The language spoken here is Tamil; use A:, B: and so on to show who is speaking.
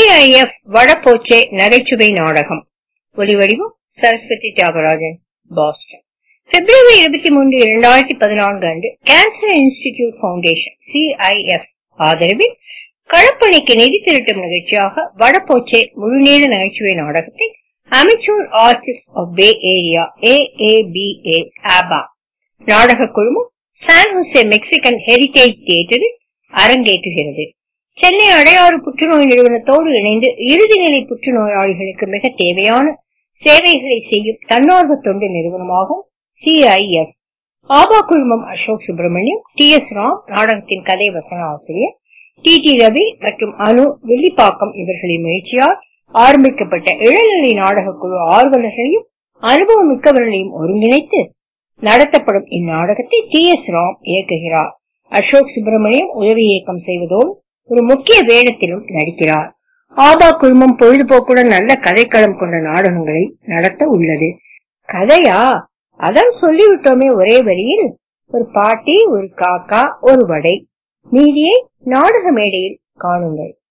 A: சிஐஎஃப் வடபோச்சே நகைச்சுவை நாடகம் ஒலிவடிவம் சரஸ்வதி தியாகராஜன் பாஸ்டன் பிப்ரவரி இருபத்தி மூன்று இரண்டாயிரத்தி பதினான்கு அன்று கேன்சர் இன்ஸ்டிடியூட் பவுண்டேஷன் சிஐஎஃப் ஆதரவில் களப்பணிக்கு நிதி திரட்டும் நிகழ்ச்சியாக வடபோச்சே முழுநீள நகைச்சுவை நாடகத்தை Amateur Artist of Bay Area AABA AABA நாடக குழுமம் சான் ஹுசே மெக்சிகன் ஹெரிடேஜ் தியேட்டரில் அரங்கேற்றுகிறது சென்னை அடையாறு புற்றுநோய் நிறுவனத்தோடு இணைந்து இறுதிநிலை புற்றுநோயாளிகளுக்கு மிக தேவையான சேவைகளை செய்யும் தன்னார்வ தொண்டு நிறுவனமாகும் சிஐஎஃப் ஆபா குழுமம் அசோக் சுப்பிரமணியம் டி எஸ் ராம் நாடகத்தின் கதை வசன ஆசிரியர் டி டி ரவி மற்றும் அனு வில்லிப்பாக்கம் இவர்களின் முயற்சியால் ஆரம்பிக்கப்பட்ட இளநிலை நாடக குழு ஆர்வலர்களையும் அனுபவம் மிக்கவர்களையும் ஒருங்கிணைத்து நடத்தப்படும் இந்நாடகத்தை டி எஸ் ராம் இயக்குகிறார் அசோக் சுப்பிரமணியம் உதவி இயக்கம் செய்வதோடு ஒரு முக்கிய வேடத்திலும் நடிக்கிறார் ஆபா குழுமம் பொழுதுபோக்குடன் நல்ல கதைக்களம் கொண்ட நாடகங்களை நடத்த உள்ளது கதையா அதான் சொல்லிவிட்டோமே ஒரே வரியில் ஒரு பாட்டி ஒரு காக்கா ஒரு வடை மீதியை நாடக மேடையில் காணுங்கள்